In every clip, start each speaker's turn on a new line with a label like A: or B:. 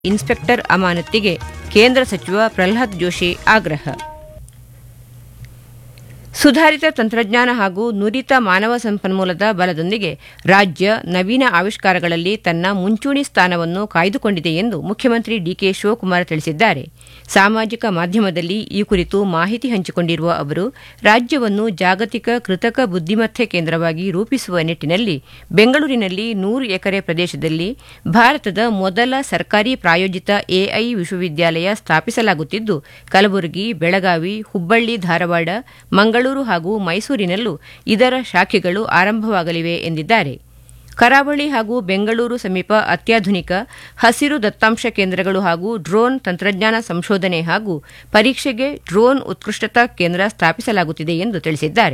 A: inspector ಅಮಾನತಿಗೆ ಕೇಂದ್ರ ಸಚಿವ ಪ್ರಹ್ಲಾದ್ ಜೋಶಿ ಆಗ್ರಹ ಸುಧಾರಿತ ತಂತ್ರಜ್ಞಾನ ಹಾಗೂ ನುರಿತ ಮಾನವ ಸಂಪನ್ಮೂಲದ ಬಲದೊಂದಿಗೆ ರಾಜ್ಯ ನವೀನ ಆವಿಷ್ಕಾರಗಳಲ್ಲಿ ತನ್ನ ಮುಂಚೂಣಿ ಸ್ಥಾನವನ್ನು ಕಾಯ್ದುಕೊಂಡಿದೆ ಎಂದು ಮುಖ್ಯಮಂತ್ರಿ ಡಿಕೆ ಶಿವಕುಮಾರ್ ತಿಳಿಸಿದ್ದಾರೆ ಸಾಮಾಜಿಕ ಮಾಧ್ಯಮದಲ್ಲಿ ಈ ಕುರಿತು ಮಾಹಿತಿ ಹಂಚಿಕೊಂಡಿರುವ ಅವರು ರಾಜ್ಯವನ್ನು ಜಾಗತಿಕ ಕೃತಕ ಬುದ್ದಿಮತ್ತೆ ಕೇಂದ್ರವಾಗಿ ರೂಪಿಸುವ ನಿಟ್ಟಿನಲ್ಲಿ ಬೆಂಗಳೂರಿನಲ್ಲಿ ನೂರು ಎಕರೆ ಪ್ರದೇಶದಲ್ಲಿ ಭಾರತದ ಮೊದಲ ಸರ್ಕಾರಿ ಪ್ರಾಯೋಜಿತ ಎಐ ವಿಶ್ವವಿದ್ಯಾಲಯ ಸ್ಥಾಪಿಸಲಾಗುತ್ತಿದ್ದು ಕಲಬುರಗಿ ಬೆಳಗಾವಿ ಹುಬ್ಬಳ್ಳಿ ಧಾರವಾಡ ಮಂಗಳೂರು ಹಾಗೂ ಮೈಸೂರಿನಲ್ಲೂ ಇದರ ಶಾಖೆಗಳು ಆರಂಭವಾಗಲಿವೆ ಎಂದಿದ್ದಾರೆ ಕರಾವಳಿ ಹಾಗೂ ಬೆಂಗಳೂರು ಸಮೀಪ ಅತ್ಯಾಧುನಿಕ ಹಸಿರು ದತ್ತಾಂಶ ಕೇಂದ್ರಗಳು ಹಾಗೂ ಡ್ರೋನ್ ತಂತ್ರಜ್ಞಾನ ಸಂಶೋಧನೆ ಹಾಗೂ ಪರೀಕ್ಷೆಗೆ ಡ್ರೋನ್ ಉತ್ಕೃಷ್ಟತಾ ಕೇಂದ್ರ ಸ್ಥಾಪಿಸಲಾಗುತ್ತಿದೆ ಎಂದು ತಿಳಿಸಿದ್ದಾರೆ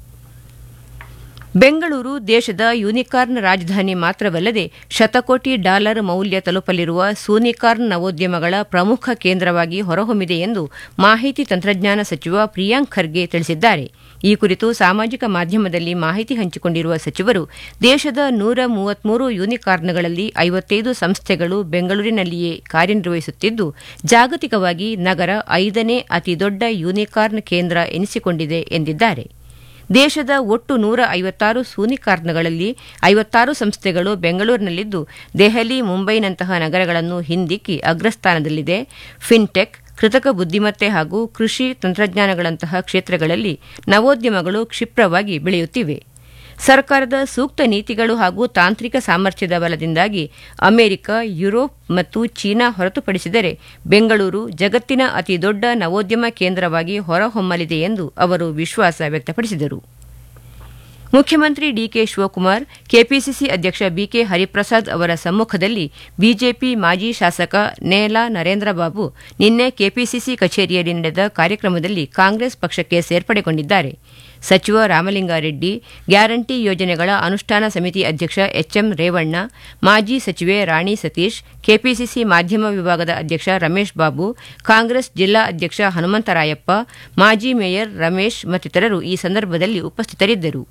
A: ಬೆಂಗಳೂರು ದೇಶದ ಯೂನಿಕಾರ್ನ್ ರಾಜಧಾನಿ ಮಾತ್ರವಲ್ಲದೆ ಶತಕೋಟಿ ಡಾಲರ್ ಮೌಲ್ಯ ತಲುಪಲಿರುವ ಸೂನಿಕಾರ್ನ್ ನವೋದ್ಯಮಗಳ ಪ್ರಮುಖ ಕೇಂದ್ರವಾಗಿ ಹೊರಹೊಮ್ಮಿದೆ ಎಂದು ಮಾಹಿತಿ ತಂತ್ರಜ್ಞಾನ ಸಚಿವ ಪ್ರಿಯಾಂಕ್ ಖರ್ಗೆ ತಿಳಿಸಿದ್ದಾರೆ ಈ ಕುರಿತು ಸಾಮಾಜಿಕ ಮಾಧ್ಯಮದಲ್ಲಿ ಮಾಹಿತಿ ಹಂಚಿಕೊಂಡಿರುವ ಸಚಿವರು ದೇಶದ ನೂರ ಮೂವತ್ಮೂರು ಯೂನಿಕಾರ್ನ್ಗಳಲ್ಲಿ ಐವತ್ತೈದು ಸಂಸ್ಥೆಗಳು ಬೆಂಗಳೂರಿನಲ್ಲಿಯೇ ಕಾರ್ಯನಿರ್ವಹಿಸುತ್ತಿದ್ದು ಜಾಗತಿಕವಾಗಿ ನಗರ ಐದನೇ ಅತಿದೊಡ್ಡ ಯೂನಿಕಾರ್ನ್ ಕೇಂದ್ರ ಎನಿಸಿಕೊಂಡಿದೆ ಎಂದಿದ್ದಾರೆ ದೇಶದ ಒಟ್ಟು ನೂರ ಐವತ್ತಾರು ಸೂನಿಕಾರ್ನ್ಗಳಲ್ಲಿ ಐವತ್ತಾರು ಸಂಸ್ಥೆಗಳು ಬೆಂಗಳೂರಿನಲ್ಲಿದ್ದು ದೆಹಲಿ ಮುಂಬೈನಂತಹ ನಗರಗಳನ್ನು ಹಿಂದಿಕ್ಕಿ ಅಗ್ರಸ್ಥಾನದಲ್ಲಿದೆ ಫಿನ್ಟೆಕ್ ಕೃತಕ ಬುದ್ದಿಮತ್ತೆ ಹಾಗೂ ಕೃಷಿ ತಂತ್ರಜ್ಞಾನಗಳಂತಹ ಕ್ಷೇತ್ರಗಳಲ್ಲಿ ನವೋದ್ಯಮಗಳು ಕ್ಷಿಪ್ರವಾಗಿ ಬೆಳೆಯುತ್ತಿವೆ ಸರ್ಕಾರದ ಸೂಕ್ತ ನೀತಿಗಳು ಹಾಗೂ ತಾಂತ್ರಿಕ ಸಾಮರ್ಥ್ಯದ ಬಲದಿಂದಾಗಿ ಅಮೆರಿಕ ಯುರೋಪ್ ಮತ್ತು ಚೀನಾ ಹೊರತುಪಡಿಸಿದರೆ ಬೆಂಗಳೂರು ಜಗತ್ತಿನ ಅತಿದೊಡ್ಡ ನವೋದ್ಯಮ ಕೇಂದ್ರವಾಗಿ ಹೊರಹೊಮ್ಮಲಿದೆ ಎಂದು ಅವರು ವಿಶ್ವಾಸ ವ್ಯಕ್ತಪಡಿಸಿದರು ಮುಖ್ಯಮಂತ್ರಿ ಡಿಕೆ ಶಿವಕುಮಾರ್ ಕೆಪಿಸಿಸಿ ಅಧ್ಯಕ್ಷ ಬಿಕೆ ಹರಿಪ್ರಸಾದ್ ಅವರ ಸಮ್ಮುಖದಲ್ಲಿ ಬಿಜೆಪಿ ಮಾಜಿ ಶಾಸಕ ನೇಲಾ ನರೇಂದ್ರಬಾಬು ನಿನ್ನೆ ಕೆಪಿಸಿಸಿ ಕಚೇರಿಯಲ್ಲಿ ನಡೆದ ಕಾರ್ಯಕ್ರಮದಲ್ಲಿ ಕಾಂಗ್ರೆಸ್ ಪಕ್ಷಕ್ಕೆ ಸೇರ್ಪಡೆಗೊಂಡಿದ್ದಾರೆ ಸಚಿವ ರಾಮಲಿಂಗಾರೆಡ್ಡಿ ಗ್ಯಾರಂಟಿ ಯೋಜನೆಗಳ ಅನುಷ್ಠಾನ ಸಮಿತಿ ಅಧ್ಯಕ್ಷ ಎಚ್ಎಂ ರೇವಣ್ಣ ಮಾಜಿ ಸಚಿವೆ ರಾಣಿ ಸತೀಶ್ ಕೆಪಿಸಿಸಿ ಮಾಧ್ಯಮ ವಿಭಾಗದ ಅಧ್ಯಕ್ಷ ರಮೇಶ್ ಬಾಬು ಕಾಂಗ್ರೆಸ್ ಜಿಲ್ಲಾ ಅಧ್ಯಕ್ಷ ಹನುಮಂತರಾಯಪ್ಪ ಮಾಜಿ ಮೇಯರ್ ರಮೇಶ್ ಮತ್ತಿತರರು ಈ ಸಂದರ್ಭದಲ್ಲಿ ಉಪಸ್ಥಿತರಿದ್ದರು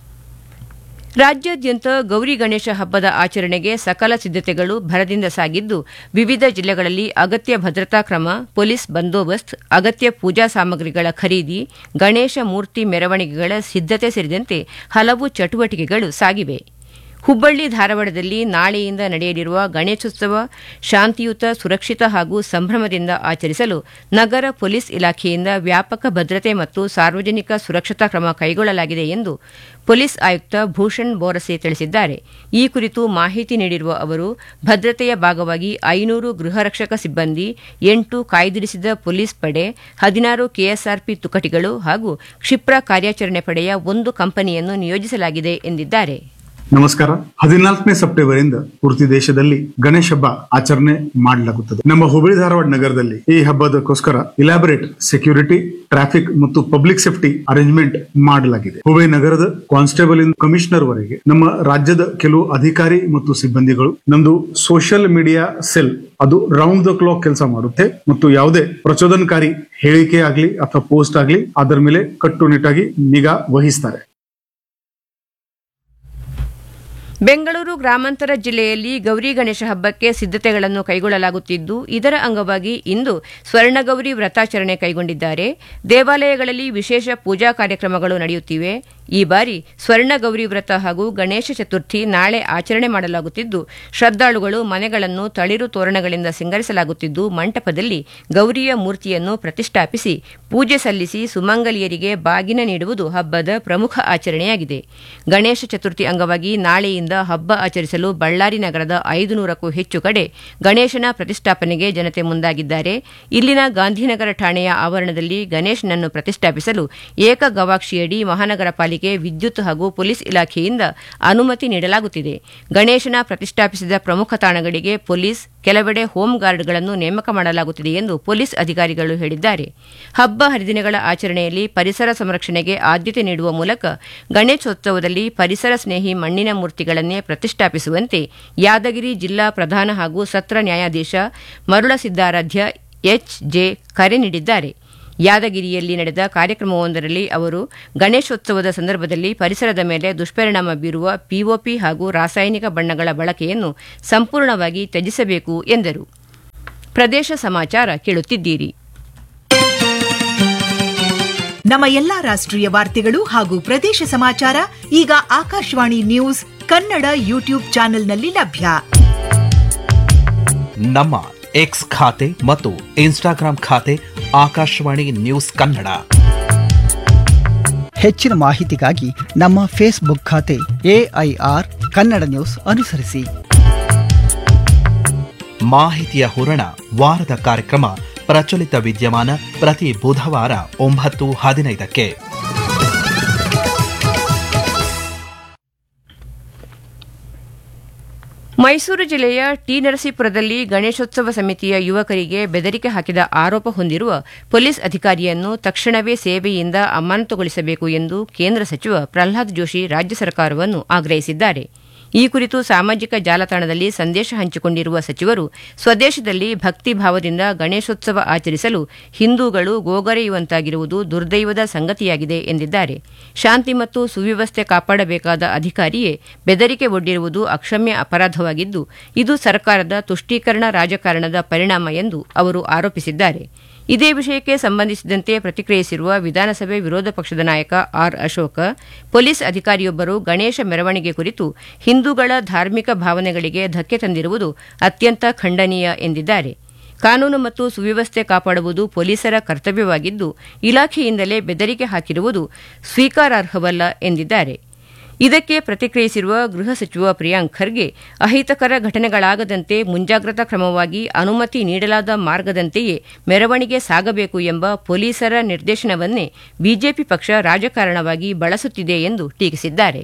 A: ರಾಜ್ಯಾದ್ಯಂತ ಗೌರಿ ಗಣೇಶ ಹಬ್ಬದ ಆಚರಣೆಗೆ ಸಕಲ ಸಿದ್ದತೆಗಳು ಭರದಿಂದ ಸಾಗಿದ್ದು ವಿವಿಧ ಜಿಲ್ಲೆಗಳಲ್ಲಿ ಅಗತ್ಯ ಭದ್ರತಾ ಕ್ರಮ ಪೊಲೀಸ್ ಬಂದೋಬಸ್ತ್ ಅಗತ್ಯ ಪೂಜಾ ಸಾಮಗ್ರಿಗಳ ಖರೀದಿ ಗಣೇಶ ಮೂರ್ತಿ ಮೆರವಣಿಗೆಗಳ ಸಿದ್ದತೆ ಸೇರಿದಂತೆ ಹಲವು ಚಟುವಟಿಕೆಗಳು ಸಾಗಿವೆ ಹುಬ್ಬಳ್ಳಿ ಧಾರವಾಡದಲ್ಲಿ ನಾಳೆಯಿಂದ ನಡೆಯಲಿರುವ ಗಣೇಶೋತ್ಸವ ಶಾಂತಿಯುತ ಸುರಕ್ಷಿತ ಹಾಗೂ ಸಂಭ್ರಮದಿಂದ ಆಚರಿಸಲು ನಗರ ಪೊಲೀಸ್ ಇಲಾಖೆಯಿಂದ ವ್ಯಾಪಕ ಭದ್ರತೆ ಮತ್ತು ಸಾರ್ವಜನಿಕ ಸುರಕ್ಷತಾ ಕ್ರಮ ಕೈಗೊಳ್ಳಲಾಗಿದೆ ಎಂದು ಪೊಲೀಸ್ ಆಯುಕ್ತ ಭೂಷಣ್ ಬೋರಸೆ ತಿಳಿಸಿದ್ದಾರೆ ಈ ಕುರಿತು ಮಾಹಿತಿ ನೀಡಿರುವ ಅವರು ಭದ್ರತೆಯ ಭಾಗವಾಗಿ ಐನೂರು ಗೃಹರಕ್ಷಕ ಸಿಬ್ಬಂದಿ ಎಂಟು ಕಾಯ್ದಿರಿಸಿದ ಪೊಲೀಸ್ ಪಡೆ ಹದಿನಾರು ಕೆಎಸ್ಆರ್ಪಿ ತುಕಟಿಗಳು ಹಾಗೂ ಕ್ಷಿಪ್ರ ಕಾರ್ಯಾಚರಣೆ ಪಡೆಯ ಒಂದು ಕಂಪನಿಯನ್ನು ನಿಯೋಜಿಸಲಾಗಿದೆ ಎಂದಿದ್ದಾರೆ
B: ನಮಸ್ಕಾರ ಹದಿನಾಲ್ಕನೇ ಸೆಪ್ಟೆಂಬರ್ ಇಂದ ಪೂರ್ತಿ ದೇಶದಲ್ಲಿ ಗಣೇಶ ಹಬ್ಬ ಆಚರಣೆ ಮಾಡಲಾಗುತ್ತದೆ ನಮ್ಮ ಹುಬ್ಬಳ್ಳಿ ಧಾರವಾಡ ನಗರದಲ್ಲಿ ಈ ಹಬ್ಬದಕ್ಕೋಸ್ಕರ ಇಲಾಬರೇಟ್ ಸೆಕ್ಯೂರಿಟಿ ಟ್ರಾಫಿಕ್ ಮತ್ತು ಪಬ್ಲಿಕ್ ಸೇಫ್ಟಿ ಅರೇಂಜ್ಮೆಂಟ್ ಮಾಡಲಾಗಿದೆ ಹುಬ್ಬಳ್ಳಿ ನಗರದ ಕಾನ್ಸ್ಟೇಬಲ್ ಇಂದ ಕಮಿಷನರ್ ವರೆಗೆ ನಮ್ಮ ರಾಜ್ಯದ ಕೆಲವು ಅಧಿಕಾರಿ ಮತ್ತು ಸಿಬ್ಬಂದಿಗಳು ನಮ್ದು ಸೋಷಿಯಲ್ ಮೀಡಿಯಾ ಸೆಲ್ ಅದು ರೌಂಡ್ ದ ಕ್ಲಾಕ್ ಕೆಲಸ ಮಾಡುತ್ತೆ ಮತ್ತು ಯಾವುದೇ ಪ್ರಚೋದನಕಾರಿ ಹೇಳಿಕೆ ಆಗ್ಲಿ ಅಥವಾ ಪೋಸ್ಟ್ ಆಗ್ಲಿ ಅದರ ಮೇಲೆ ಕಟ್ಟುನಿಟ್ಟಾಗಿ ನಿಗಾ ವಹಿಸ್ತಾರೆ
A: ಬೆಂಗಳೂರು ಗ್ರಾಮಾಂತರ ಜಿಲ್ಲೆಯಲ್ಲಿ ಗೌರಿ ಗಣೇಶ ಹಬ್ಬಕ್ಕೆ ಸಿದ್ದತೆಗಳನ್ನು ಕೈಗೊಳ್ಳಲಾಗುತ್ತಿದ್ದು ಇದರ ಅಂಗವಾಗಿ ಇಂದು ಸ್ವರ್ಣಗೌರಿ ವ್ರತಾಚರಣೆ ಕೈಗೊಂಡಿದ್ದಾರೆ ದೇವಾಲಯಗಳಲ್ಲಿ ವಿಶೇಷ ಪೂಜಾ ಕಾರ್ಯಕ್ರಮಗಳು ನಡೆಯುತ್ತಿವೆ ಈ ಬಾರಿ ಸ್ವರ್ಣ ಗೌರಿ ವ್ರತ ಹಾಗೂ ಗಣೇಶ ಚತುರ್ಥಿ ನಾಳೆ ಆಚರಣೆ ಮಾಡಲಾಗುತ್ತಿದ್ದು ಶ್ರದ್ಧಾಳುಗಳು ಮನೆಗಳನ್ನು ತಳಿರು ತೋರಣಗಳಿಂದ ಸಿಂಗರಿಸಲಾಗುತ್ತಿದ್ದು ಮಂಟಪದಲ್ಲಿ ಗೌರಿಯ ಮೂರ್ತಿಯನ್ನು ಪ್ರತಿಷ್ಠಾಪಿಸಿ ಪೂಜೆ ಸಲ್ಲಿಸಿ ಸುಮಂಗಲಿಯರಿಗೆ ಬಾಗಿನ ನೀಡುವುದು ಹಬ್ಬದ ಪ್ರಮುಖ ಆಚರಣೆಯಾಗಿದೆ ಗಣೇಶ ಚತುರ್ಥಿ ಅಂಗವಾಗಿ ನಾಳೆಯಿಂದ ಹಬ್ಬ ಆಚರಿಸಲು ಬಳ್ಳಾರಿ ನಗರದ ಐದು ನೂರಕ್ಕೂ ಹೆಚ್ಚು ಕಡೆ ಗಣೇಶನ ಪ್ರತಿಷ್ಠಾಪನೆಗೆ ಜನತೆ ಮುಂದಾಗಿದ್ದಾರೆ ಇಲ್ಲಿನ ಗಾಂಧಿನಗರ ಠಾಣೆಯ ಆವರಣದಲ್ಲಿ ಗಣೇಶನನ್ನು ಪ್ರತಿಷ್ಠಾಪಿಸಲು ಏಕ ಗವಾಕ್ಷಿಯಡಿ ಮಹಾನಗರ ಪಾಲಿಕೆ ವಿದ್ಯುತ್ ಹಾಗೂ ಪೊಲೀಸ್ ಇಲಾಖೆಯಿಂದ ಅನುಮತಿ ನೀಡಲಾಗುತ್ತಿದೆ ಗಣೇಶನ ಪ್ರತಿಷ್ಠಾಪಿಸಿದ ಪ್ರಮುಖ ತಾಣಗಳಿಗೆ ಪೊಲೀಸ್ ಕೆಲವೆಡೆ ಹೋಮ್ ಗಾರ್ಡ್ಗಳನ್ನು ನೇಮಕ ಮಾಡಲಾಗುತ್ತಿದೆ ಎಂದು ಪೊಲೀಸ್ ಅಧಿಕಾರಿಗಳು ಹೇಳಿದ್ದಾರೆ ಹಬ್ಬ ಹರಿದಿನಗಳ ಆಚರಣೆಯಲ್ಲಿ ಪರಿಸರ ಸಂರಕ್ಷಣೆಗೆ ಆದ್ಯತೆ ನೀಡುವ ಮೂಲಕ ಗಣೇಶೋತ್ಸವದಲ್ಲಿ ಪರಿಸರ ಸ್ನೇಹಿ ಮಣ್ಣಿನ ಮೂರ್ತಿಗಳನ್ನೇ ಪ್ರತಿಷ್ಠಾಪಿಸುವಂತೆ ಯಾದಗಿರಿ ಜಿಲ್ಲಾ ಪ್ರಧಾನ ಹಾಗೂ ಸತ್ರ ನ್ಯಾಯಾಧೀಶ ಮರುಳ ಸಿದ್ದಾರಾಧ್ಯ ಎಚ್ ಜೆ ಕರೆ ನೀಡಿದ್ದಾರೆ ಯಾದಗಿರಿಯಲ್ಲಿ ನಡೆದ ಕಾರ್ಯಕ್ರಮವೊಂದರಲ್ಲಿ ಅವರು ಗಣೇಶೋತ್ಸವದ ಸಂದರ್ಭದಲ್ಲಿ ಪರಿಸರದ ಮೇಲೆ ದುಷ್ಪರಿಣಾಮ ಬೀರುವ ಪಿಒಪಿ ಹಾಗೂ ರಾಸಾಯನಿಕ ಬಣ್ಣಗಳ ಬಳಕೆಯನ್ನು ಸಂಪೂರ್ಣವಾಗಿ ತ್ಯಜಿಸಬೇಕು ಎಂದರು ಪ್ರದೇಶ ಸಮಾಚಾರ ಕೇಳುತ್ತಿದ್ದೀರಿ
C: ನಮ್ಮ ಎಲ್ಲಾ ರಾಷ್ಟ್ರೀಯ ವಾರ್ತೆಗಳು ಹಾಗೂ ಪ್ರದೇಶ ಸಮಾಚಾರ ಈಗ ಆಕಾಶವಾಣಿ ನ್ಯೂಸ್ ಕನ್ನಡ ಯೂಟ್ಯೂಬ್ ಚಾನೆಲ್ನಲ್ಲಿ ಲಭ್ಯ
D: ನಮ್ಮ ಎಕ್ಸ್ ಖಾತೆ ಮತ್ತು ಇನ್ಸ್ಟಾಗ್ರಾಂ ಖಾತೆ ಆಕಾಶವಾಣಿ ನ್ಯೂಸ್ ಕನ್ನಡ
E: ಹೆಚ್ಚಿನ ಮಾಹಿತಿಗಾಗಿ ನಮ್ಮ ಫೇಸ್ಬುಕ್ ಖಾತೆ ಎಐಆರ್ ಕನ್ನಡ ನ್ಯೂಸ್ ಅನುಸರಿಸಿ
D: ಮಾಹಿತಿಯ ಹೂರಣ ವಾರದ ಕಾರ್ಯಕ್ರಮ ಪ್ರಚಲಿತ ವಿದ್ಯಮಾನ ಪ್ರತಿ ಬುಧವಾರ ಒಂಬತ್ತು ಹದಿನೈದಕ್ಕೆ
A: ಮೈಸೂರು ಜಿಲ್ಲೆಯ ಟಿ ನರಸೀಪುರದಲ್ಲಿ ಗಣೇಶೋತ್ಸವ ಸಮಿತಿಯ ಯುವಕರಿಗೆ ಬೆದರಿಕೆ ಹಾಕಿದ ಆರೋಪ ಹೊಂದಿರುವ ಪೊಲೀಸ್ ಅಧಿಕಾರಿಯನ್ನು ತಕ್ಷಣವೇ ಸೇವೆಯಿಂದ ಅಮಾನತುಗೊಳಿಸಬೇಕು ಎಂದು ಕೇಂದ್ರ ಸಚಿವ ಪ್ರಹ್ಲಾದ್ ಜೋಶಿ ರಾಜ್ಯ ಸರ್ಕಾರವನ್ನು ಆಗ್ರಹಿಸಿದ್ದಾರೆ ಈ ಕುರಿತು ಸಾಮಾಜಿಕ ಜಾಲತಾಣದಲ್ಲಿ ಸಂದೇಶ ಹಂಚಿಕೊಂಡಿರುವ ಸಚಿವರು ಸ್ವದೇಶದಲ್ಲಿ ಭಕ್ತಿ ಭಾವದಿಂದ ಗಣೇಶೋತ್ಸವ ಆಚರಿಸಲು ಹಿಂದೂಗಳು ಗೋಗರೆಯುವಂತಾಗಿರುವುದು ದುರ್ದೈವದ ಸಂಗತಿಯಾಗಿದೆ ಎಂದಿದ್ದಾರೆ ಶಾಂತಿ ಮತ್ತು ಸುವ್ಯವಸ್ಥೆ ಕಾಪಾಡಬೇಕಾದ ಅಧಿಕಾರಿಯೇ ಬೆದರಿಕೆ ಒಡ್ಡಿರುವುದು ಅಕ್ಷಮ್ಯ ಅಪರಾಧವಾಗಿದ್ದು ಇದು ಸರ್ಕಾರದ ತುಷ್ಟೀಕರಣ ರಾಜಕಾರಣದ ಪರಿಣಾಮ ಎಂದು ಅವರು ಆರೋಪಿಸಿದ್ದಾರೆ ಇದೇ ವಿಷಯಕ್ಕೆ ಸಂಬಂಧಿಸಿದಂತೆ ಪ್ರತಿಕ್ರಿಯಿಸಿರುವ ವಿಧಾನಸಭೆ ವಿರೋಧ ಪಕ್ಷದ ನಾಯಕ ಆರ್ ಅಶೋಕ ಪೊಲೀಸ್ ಅಧಿಕಾರಿಯೊಬ್ಬರು ಗಣೇಶ ಮೆರವಣಿಗೆ ಕುರಿತು ಹಿಂದೂಗಳ ಧಾರ್ಮಿಕ ಭಾವನೆಗಳಿಗೆ ಧಕ್ಕೆ ತಂದಿರುವುದು ಅತ್ಯಂತ ಖಂಡನೀಯ ಎಂದಿದ್ದಾರೆ ಕಾನೂನು ಮತ್ತು ಸುವ್ಯವಸ್ಥೆ ಕಾಪಾಡುವುದು ಪೊಲೀಸರ ಕರ್ತವ್ಯವಾಗಿದ್ದು ಇಲಾಖೆಯಿಂದಲೇ ಬೆದರಿಕೆ ಹಾಕಿರುವುದು ಸ್ವೀಕಾರಾರ್ಹವಲ್ಲ ಎಂದಿದ್ದಾರೆ ಇದಕ್ಕೆ ಪ್ರತಿಕ್ರಿಯಿಸಿರುವ ಗೃಹ ಸಚಿವ ಪ್ರಿಯಾಂಕ್ ಖರ್ಗೆ ಅಹಿತಕರ ಘಟನೆಗಳಾಗದಂತೆ ಮುಂಜಾಗ್ರತಾ ಕ್ರಮವಾಗಿ ಅನುಮತಿ ನೀಡಲಾದ ಮಾರ್ಗದಂತೆಯೇ ಮೆರವಣಿಗೆ ಸಾಗಬೇಕು ಎಂಬ ಪೊಲೀಸರ ನಿರ್ದೇಶನವನ್ನೇ ಬಿಜೆಪಿ ಪಕ್ಷ ರಾಜಕಾರಣವಾಗಿ ಬಳಸುತ್ತಿದೆ ಎಂದು ಟೀಕಿಸಿದ್ದಾರೆ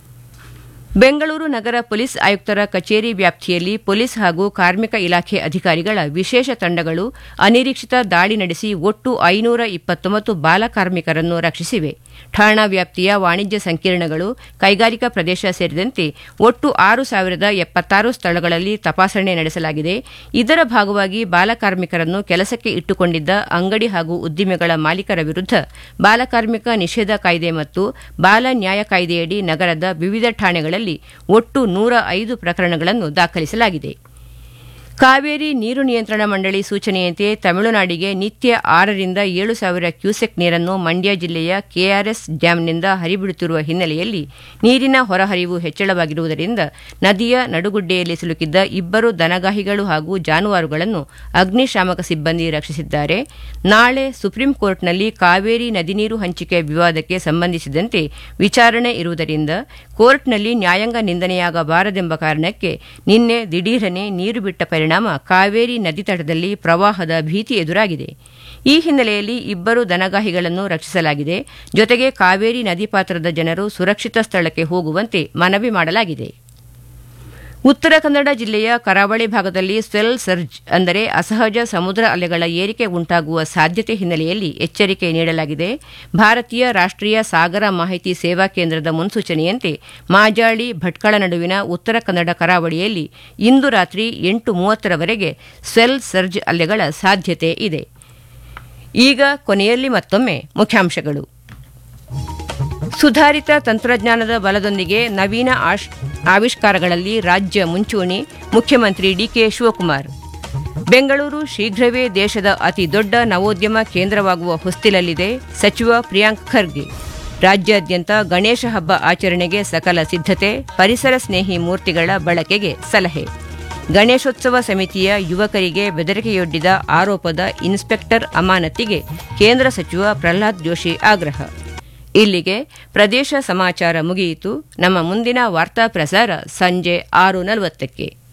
A: ಬೆಂಗಳೂರು ನಗರ ಪೊಲೀಸ್ ಆಯುಕ್ತರ ಕಚೇರಿ ವ್ಯಾಪ್ತಿಯಲ್ಲಿ ಪೊಲೀಸ್ ಹಾಗೂ ಕಾರ್ಮಿಕ ಇಲಾಖೆ ಅಧಿಕಾರಿಗಳ ವಿಶೇಷ ತಂಡಗಳು ಅನಿರೀಕ್ಷಿತ ದಾಳಿ ನಡೆಸಿ ಒಟ್ಟು ಐನೂರ ಇಪ್ಪತ್ತೊಂಬತ್ತು ಬಾಲ ಕಾರ್ಮಿಕರನ್ನು ರಕ್ಷಿಸಿವೆ ಠಾಣಾ ವ್ಯಾಪ್ತಿಯ ವಾಣಿಜ್ಯ ಸಂಕೀರ್ಣಗಳು ಕೈಗಾರಿಕಾ ಪ್ರದೇಶ ಸೇರಿದಂತೆ ಒಟ್ಟು ಆರು ಸಾವಿರದ ಎಪ್ಪತ್ತಾರು ಸ್ಥಳಗಳಲ್ಲಿ ತಪಾಸಣೆ ನಡೆಸಲಾಗಿದೆ ಇದರ ಭಾಗವಾಗಿ ಬಾಲಕಾರ್ಮಿಕರನ್ನು ಕೆಲಸಕ್ಕೆ ಇಟ್ಟುಕೊಂಡಿದ್ದ ಅಂಗಡಿ ಹಾಗೂ ಉದ್ದಿಮೆಗಳ ಮಾಲೀಕರ ವಿರುದ್ಧ ಬಾಲಕಾರ್ಮಿಕ ನಿಷೇಧ ಕಾಯ್ದೆ ಮತ್ತು ಬಾಲ ನ್ಯಾಯ ಕಾಯ್ದೆಯಡಿ ನಗರದ ವಿವಿಧ ಠಾಣೆಗಳಲ್ಲಿ ಒಟ್ಟು ನೂರ ಐದು ಪ್ರಕರಣಗಳನ್ನು ದಾಖಲಿಸಲಾಗಿದೆ ಕಾವೇರಿ ನೀರು ನಿಯಂತ್ರಣ ಮಂಡಳಿ ಸೂಚನೆಯಂತೆ ತಮಿಳುನಾಡಿಗೆ ನಿತ್ಯ ಆರರಿಂದ ಏಳು ಸಾವಿರ ಕ್ಯೂಸೆಕ್ ನೀರನ್ನು ಮಂಡ್ಯ ಜಿಲ್ಲೆಯ ಕೆಆರ್ಎಸ್ ಡ್ಯಾಂನಿಂದ ಹರಿಬಿಡುತ್ತಿರುವ ಹಿನ್ನೆಲೆಯಲ್ಲಿ ನೀರಿನ ಹೊರಹರಿವು ಹೆಚ್ಚಳವಾಗಿರುವುದರಿಂದ ನದಿಯ ನಡುಗುಡ್ಡೆಯಲ್ಲಿ ಸಿಲುಕಿದ್ದ ಇಬ್ಬರು ದನಗಾಹಿಗಳು ಹಾಗೂ ಜಾನುವಾರುಗಳನ್ನು ಅಗ್ನಿಶಾಮಕ ಸಿಬ್ಬಂದಿ ರಕ್ಷಿಸಿದ್ದಾರೆ ನಾಳೆ ಸುಪ್ರೀಂ ಕೋರ್ಟ್ನಲ್ಲಿ ಕಾವೇರಿ ನದಿ ನೀರು ಹಂಚಿಕೆ ವಿವಾದಕ್ಕೆ ಸಂಬಂಧಿಸಿದಂತೆ ವಿಚಾರಣೆ ಇರುವುದರಿಂದ ಕೋರ್ಟ್ನಲ್ಲಿ ನ್ಯಾಯಾಂಗ ನಿಂದನೆಯಾಗಬಾರದೆಂಬ ಕಾರಣಕ್ಕೆ ನಿನ್ನೆ ದಿಢೀರನೆ ನೀರು ಬಿಟ್ಟ ಪರಿಣಾಮ ಕಾವೇರಿ ನದಿ ತಟದಲ್ಲಿ ಪ್ರವಾಹದ ಭೀತಿ ಎದುರಾಗಿದೆ ಈ ಹಿನ್ನೆಲೆಯಲ್ಲಿ ಇಬ್ಬರು ದನಗಾಹಿಗಳನ್ನು ರಕ್ಷಿಸಲಾಗಿದೆ ಜೊತೆಗೆ ಕಾವೇರಿ ನದಿ ಪಾತ್ರದ ಜನರು ಸುರಕ್ಷಿತ ಸ್ಥಳಕ್ಕೆ ಹೋಗುವಂತೆ ಮನವಿ ಮಾಡಲಾಗಿದೆ ಉತ್ತರ ಕನ್ನಡ ಜಿಲ್ಲೆಯ ಕರಾವಳಿ ಭಾಗದಲ್ಲಿ ಸ್ವೆಲ್ ಸರ್ಜ್ ಅಂದರೆ ಅಸಹಜ ಸಮುದ್ರ ಅಲೆಗಳ ಏರಿಕೆ ಉಂಟಾಗುವ ಸಾಧ್ಯತೆ ಹಿನ್ನೆಲೆಯಲ್ಲಿ ಎಚ್ಚರಿಕೆ ನೀಡಲಾಗಿದೆ ಭಾರತೀಯ ರಾಷ್ಟ್ರೀಯ ಸಾಗರ ಮಾಹಿತಿ ಸೇವಾ ಕೇಂದ್ರದ ಮುನ್ಸೂಚನೆಯಂತೆ ಮಾಜಾಳಿ ಭಟ್ಕಳ ನಡುವಿನ ಉತ್ತರ ಕನ್ನಡ ಕರಾವಳಿಯಲ್ಲಿ ಇಂದು ರಾತ್ರಿ ಎಂಟು ಮೂವತ್ತರವರೆಗೆ ಸ್ವೆಲ್ ಸರ್ಜ್ ಅಲೆಗಳ ಸಾಧ್ಯತೆ ಇದೆ ಈಗ ಕೊನೆಯಲ್ಲಿ ಮತ್ತೊಮ್ಮೆ ಮುಖ್ಯಾಂಶಗಳು ಸುಧಾರಿತ ತಂತ್ರಜ್ಞಾನದ ಬಲದೊಂದಿಗೆ ನವೀನ ಆವಿಷ್ಕಾರಗಳಲ್ಲಿ ರಾಜ್ಯ ಮುಂಚೂಣಿ ಮುಖ್ಯಮಂತ್ರಿ ಡಿಕೆ ಶಿವಕುಮಾರ್ ಬೆಂಗಳೂರು ಶೀಘ್ರವೇ ದೇಶದ ಅತಿ ದೊಡ್ಡ ನವೋದ್ಯಮ ಕೇಂದ್ರವಾಗುವ ಹೊಸ್ತಿಲಲ್ಲಿದೆ ಸಚಿವ ಪ್ರಿಯಾಂಕ್ ಖರ್ಗೆ ರಾಜ್ಯಾದ್ಯಂತ ಗಣೇಶ ಹಬ್ಬ ಆಚರಣೆಗೆ ಸಕಲ ಸಿದ್ಧತೆ ಪರಿಸರ ಸ್ನೇಹಿ ಮೂರ್ತಿಗಳ ಬಳಕೆಗೆ ಸಲಹೆ ಗಣೇಶೋತ್ಸವ ಸಮಿತಿಯ ಯುವಕರಿಗೆ ಬೆದರಿಕೆಯೊಡ್ಡಿದ ಆರೋಪದ ಇನ್ಸ್ಪೆಕ್ಟರ್ ಅಮಾನತಿಗೆ ಕೇಂದ್ರ ಸಚಿವ ಪ್ರಹ್ಲಾದ್ ಜೋಶಿ ಆಗ್ರಹ ಇಲ್ಲಿಗೆ ಪ್ರದೇಶ ಸಮಾಚಾರ ಮುಗಿಯಿತು ನಮ್ಮ ಮುಂದಿನ ವಾರ್ತಾ ಪ್ರಸಾರ ಸಂಜೆ ಆರು ನಲವತ್ತಕ್ಕೆ